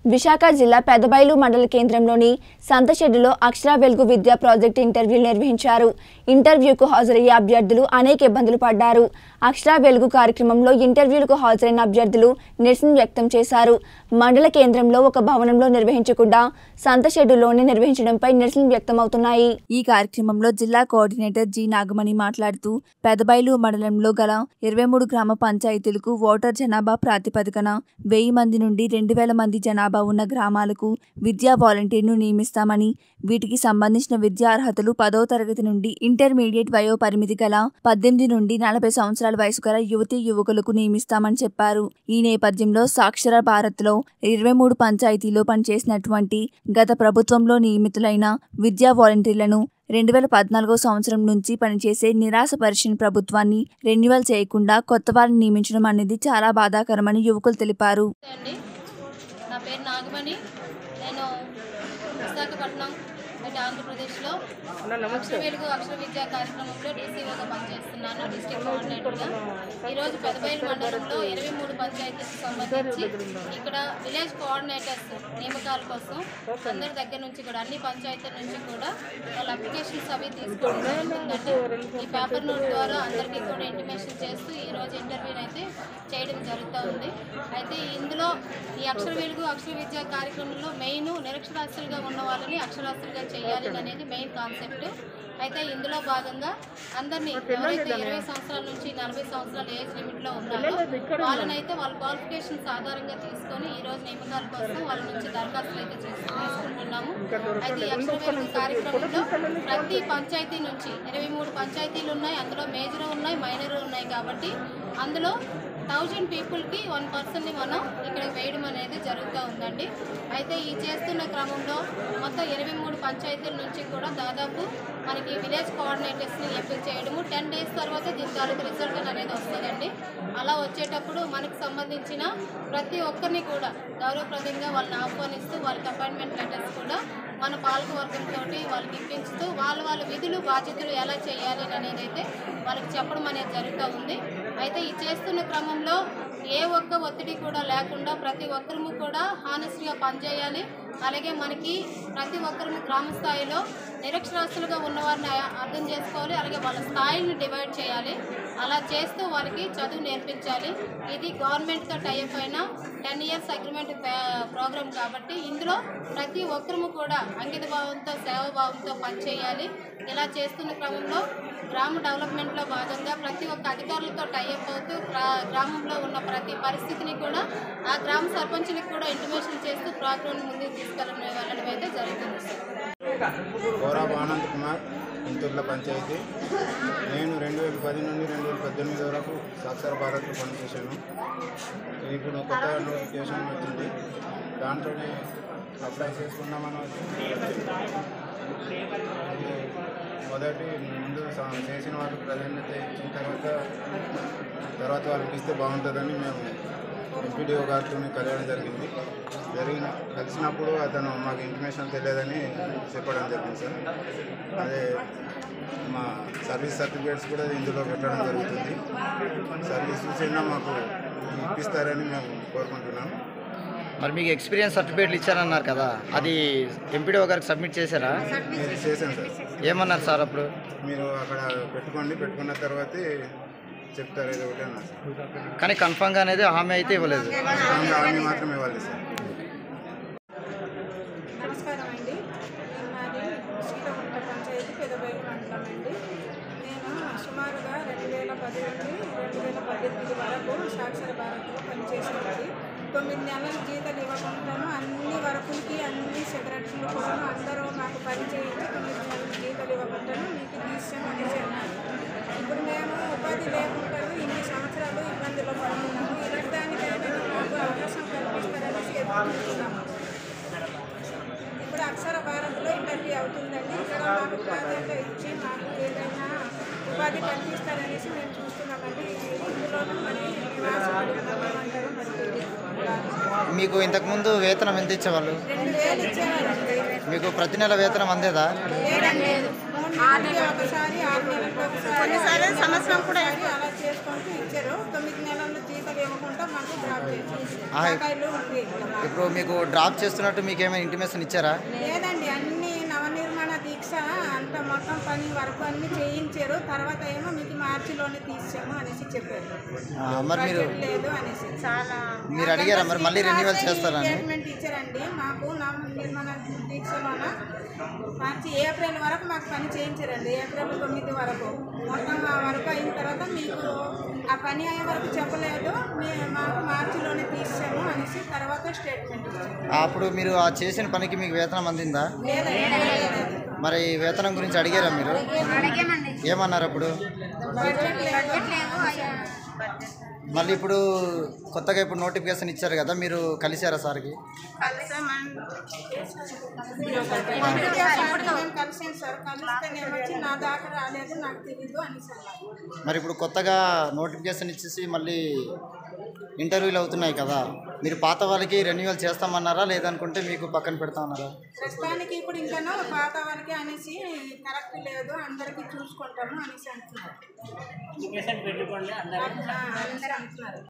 విశాఖ జిల్లా పెదబైలు మండల కేంద్రంలోని సంతషెడ్డులో అక్షర వెలుగు విద్యా ప్రాజెక్ట్ ఇంటర్వ్యూలు నిర్వహించారు ఇంటర్వ్యూకు హాజరయ్యే అభ్యర్థులు అనేక ఇబ్బందులు పడ్డారు అక్షర వెలుగు కార్యక్రమంలో ఇంటర్వ్యూలకు హాజరైన అభ్యర్థులు నిరసన వ్యక్తం చేశారు మండల కేంద్రంలో ఒక భవనంలో నిర్వహించకుండా సంతషెడ్డులోనే నిర్వహించడంపై నిరసన వ్యక్తమవుతున్నాయి ఈ కార్యక్రమంలో జిల్లా కోఆర్డినేటర్ జి నాగమణి మాట్లాడుతూ పెదబైలు మండలంలో గల ఇరవై మూడు గ్రామ పంచాయతీలకు ఓటర్ జనాభా ప్రాతిపదికన వెయ్యి మంది నుండి రెండు వేల మంది జనాభా ఉన్న గ్రామాలకు విద్యా వాలంటీర్ను నియమిస్తామని వీటికి సంబంధించిన విద్యా అర్హతలు పదో తరగతి నుండి ఇంటర్మీడియట్ వయో పరిమితి గల పద్దెనిమిది నుండి నలభై సంవత్సరాల వయసు గల యువతీ యువకులకు నియమిస్తామని చెప్పారు ఈ నేపథ్యంలో సాక్షర భారత్లో ఇరవై మూడు పంచాయతీలో పనిచేసినటువంటి గత ప్రభుత్వంలో నియమితులైన విద్యా వాలంటీర్లను రెండు వేల పద్నాలుగో సంవత్సరం నుంచి పనిచేసే నిరాశపరిచిన ప్రభుత్వాన్ని రెన్యువల్ చేయకుండా కొత్త వారిని నియమించడం అనేది చాలా బాధాకరమని యువకులు తెలిపారు అండి నా పేరు నాగమణి నేను విశాఖపట్నం ఇటు ఆంధ్రప్రదేశ్లో అక్షర వెలుగు అక్షర విద్యా కార్యక్రమంలో డీసీఓగా పనిచేస్తున్నాను డిస్ట్రిక్ట్ కోఆర్డినేటర్గా ఈరోజు పెదబైలు మండలంలో ఇరవై మూడు పంచాయతీకి సంబంధించి ఇక్కడ విలేజ్ కోఆర్డినేటర్స్ నియామకాల కోసం అందరి దగ్గర నుంచి కూడా అన్ని పంచాయతీల నుంచి కూడా వాళ్ళ అప్లికేషన్స్ అవి తీసుకోవడం జరుగుతుందండి ఈ పేపర్ నోట్ ద్వారా అందరికీ కూడా ఇంటిమేషన్ చేస్తూ ఈరోజు ఇంటర్వ్యూని అయితే చేయడం జరుగుతూ ఉంది అయితే ఇందులో ఈ అక్షర వెలుగు అక్షర విద్యా కార్యక్రమంలో మెయిన్ నిరక్షరాస్యులుగా ఉన్న వాళ్ళని అక్షరాస్యులుగా చేయాలి అనేది మెయిన్ కాన్సెప్ట్ అయితే ఇందులో భాగంగా అందరినీ ఎవరైతే ఇరవై సంవత్సరాల నుంచి నలభై సంవత్సరాల ఏజ్ లిమిట్లో ఉన్నారో వాళ్ళనైతే వాళ్ళ క్వాలిఫికేషన్స్ ఆధారంగా తీసుకొని ఈ రోజు నియమకాల కోసం వాళ్ళ నుంచి దరఖాస్తులు అయితే చేసు- తీసుకుంటున్నాము అయితే ఈ అక్షర వెలుగు కార్యక్రమంలో ప్రతి పంచాయతీ నుంచి ఇరవై మూడు పంచాయతీలు ఉన్నాయి అందులో మేజర్ ఉన్నాయి మైనర్ ఉన్నాయి కాబట్టి అందులో థౌజండ్ పీపుల్కి వన్ పర్సన్ని మనం ఇక్కడ వేయడం అనేది జరుగుతూ ఉందండి అయితే ఈ చేస్తున్న క్రమంలో మొత్తం ఇరవై మూడు పంచాయతీల నుంచి కూడా దాదాపు మనకి విలేజ్ కోఆర్డినేటర్స్ని ఎంపిక చేయడము టెన్ డేస్ తర్వాత దీని తాలూకు రిజల్ట్ అనేది వస్తుందండి అలా వచ్చేటప్పుడు మనకు సంబంధించిన ప్రతి ఒక్కరిని కూడా గౌరవప్రదంగా వాళ్ళని ఆహ్వానిస్తూ వాళ్ళకి అపాయింట్మెంట్ లెటర్స్ కూడా మన పాలకవర్గంతో వాళ్ళకి ఇప్పించుతూ వాళ్ళ వాళ్ళ విధులు బాధ్యతలు ఎలా చేయాలి అనేది అయితే వాళ్ళకి చెప్పడం అనేది జరుగుతూ ఉంది అయితే ఈ చేస్తున్న క్రమంలో ఏ ఒక్క ఒత్తిడి కూడా లేకుండా ప్రతి ఒక్కరము కూడా హానెస్ట్గా పనిచేయాలి అలాగే మనకి ప్రతి ఒక్కరము గ్రామ స్థాయిలో నిరక్షరాస్యులుగా ఉన్నవారిని అ- అర్థం చేసుకోవాలి అలాగే వాళ్ళ స్థాయిని డివైడ్ చేయాలి అలా చేస్తూ వాళ్ళకి చదువు నేర్పించాలి ఇది గవర్నమెంట్తో టైప్ అయిన టెన్ ఇయర్స్ అగ్రిమెంట్ ప్రోగ్రామ్ కాబట్టి ఇందులో ప్రతి ఒక్కరము కూడా అంకిత భావంతో సేవాభావంతో పనిచేయాలి ఇలా చేస్తున్న క్రమంలో గ్రామ డెవలప్మెంట్లో భాగంగా ప్రతి ఒక్క అధికారులతో టైఅప్ అవుతూ గ్రా- గ్రామంలో ఉన్న ప్రతి పరిస్థితిని కూడా ఆ గ్రామ సర్పంచులకు కూడా ఇంటిమేషన్ చేస్తూ ప్రోగ్రామ్ ముందుకు తీసుకెళ్ళడం వెళ్ళడం అయితే జరుగుతుంది సార్ గౌరవ ఆనంద్ కుమార్ ఇంతుర్ల పంచాయతీ నేను రెండు వేల పది నుండి రెండు వేల పద్దెనిమిది వరకు సాక్షర భారత్లో పనిచేశాను ఇప్పుడు కొత్త నోటిఫికేషన్ వచ్చింది దాంట్లోనే అప్లై చేసుకుందామని వచ్చి ఇది మొదటి ముందు స- చేసిన వాళ్ళకి ప్రాధాన్యత ఇచ్చిన తర్వాత తర్వాత వాళ్ళకి ఇస్తే బాగుంటుందని మేము ఎంపీడీఓ గారితో కలవడం జరిగింది జరిగిన కలిసినప్పుడు అతను మాకు ఇన్ఫర్మేషన్ తెలియదని చెప్పడం జరిగింది సార్ అదే మా సర్వీస్ సర్టిఫికేట్స్ కూడా ఇందులో పెట్టడం జరుగుతుంది సర్వీస్ చూసినా మాకు ఇప్పిస్తారని మేము కోరుకుంటున్నాం మరి మీకు ఎక్స్పీరియన్స్ సర్టిఫికేట్లు ఇచ్చారన్నారు కదా అది ఎంపీడీఓ గారికి సబ్మిట్ చేశారా మీరు చేశాను సార్ ఏమన్నారు సార్ అప్పుడు మీరు అక్కడ పెట్టుకోండి పెట్టుకున్న తర్వాతే చెప్తారు ఏదో ఒకటి అన్నారు సార్ కానీ కన్ఫామ్గా అనేది హామీ అయితే ఇవ్వలేదు స్ట్రాంగ్ ఆర్మీ మాత్రం ఇవ్వాలి సార్ నమస్కారం అండి నేను మాది శ్రీరాముల పంచాయతీ పెదబైలు మండలం అండి నేను సుమారుగా రెండు వేల పది నుండి రెండు వేల పద్దెనిమిది వరకు సాక్షర భారత్లో పనిచేసేది తొమ్మిది నెలల జీతాలు ఇవ్వకుండాను అన్ని వర్కులకి అన్ని సెక్రటరీలు కూడా అందరూ మాకు పని చేయండి తొమ్మిది నెలల జీతాలు ఇవ్వకుండాను మీకు తీసాం అనేసి అన్నారు ఇప్పుడు మేము ఉపాధి లేకుండా ఇన్ని సంవత్సరాలు ఇబ్బందులు పడుతున్నాము ఇలాంటి దానికైనా మాకు అవకాశం కల్పిస్తారనేసి ఎదుర్కొంటున్నాము ఇప్పుడు అక్షర భారత్లో ఇంటర్వ్యూ అవుతుందండి ఇక్కడ మాకు ప్రాధాన్యత ఇచ్చి మాకు ఏదైనా ఉపాధి కల్పిస్తారనేసి మేము చూస్తున్నామండి ఇందులోనూ మరి నివాసపడి ఉన్నామంటారు మరి మీకు ఇంతకుముందు వేతనం ఎంత ఇచ్చేవాళ్ళు రెండు వేలు ఇచ్చేవారండి మీకు ప్రతి నెల వేతనం అందేదా లేదండి మూడు నెలలకి ఒకసారి ఆరు నెలలకు ఒకసారి సంవత్సరం కూడా అలా చేసుకుంటూ ఇచ్చారు తొమ్మిది నెలల జీతం కొత్తగా ఇవ్వకుండా మాకు డ్రాప్ చేసి ఆ, బకాయిలు ఉంది ఇక్కడ మాకు. ఇప్పుడు మీకు డ్రాప్ చేస్తున్నట్టు మీకు ఏమైనా ఇంటిమేషన్ ఇచ్చారా లేదండి అన్ని నవనిర్మాణ దీక్ష అంత మొత్తం పని వరకు అన్ని చేయించారు తర్వాత ఏమో మీకు మార్చిలోనే తీసాము అనేసి చెప్పారు ఆ, మరి మీరు బడ్జెట్ లేదు అనేసి చాలా మీరు అడిగారా మరి మళ్ళీ రెన్యువల్ చేస్తారని స్టేట్మెంట్ ఇచ్చారండి మాకు నవనిర్మాణ దీక్షలోన మార్చి ఏప్రిల్ వరకు మాకు పని చేయించారండి ఏప్రిల్ తొమ్మిది వరకు మొత్తం ఆ వరకు అయిన తర్వాత మీకు ఆ పని అయ్యే వరకు చెప్పలేదు మీ మాకు మార్చిలోనే తీసాము అనేసి తర్వాత స్టేట్మెంట్ ఇచ్చారు ఆ, అప్పుడు మీరు ఆ చేసిన పనికి మీకు వేతనం అందిందా లేదండి లేదు. మరి వేతనం గురించి అడిగారా మీరు ఏమన్నారు అప్పుడు బడ్జెట్ లేదు మళ్ళీ ఇప్పుడు కొత్తగా ఇప్పుడు నోటిఫికేషన్ ఇచ్చారు కదా మీరు కలిసారా సార్కి మేము కలిసాను సార్ కలిస్తే నేను వచ్చి నా దాకా రాలేదు నాకు తెలీదు అనేసి అన్నారు మరి ఇప్పుడు కొత్తగా నోటిఫికేషన్ ఇచ్చేసి మళ్ళీ ఇంటర్వ్యూలు అవుతున్నాయి కదా మీరు పాత వాళ్ళకి రెన్యువల్ చేస్తామన్నారా లేదనుకుంటే మీకు పక్కన పెడతామన్నారా ప్రస్తుతానికి ఇప్పుడు ఇంకా పాత వరకే అనేసి కరెక్ట్ లేదు అందరికీ చూసుకుంటాము అనేసి అంటున్నారు ఆ, అనేసి అంటున్నారు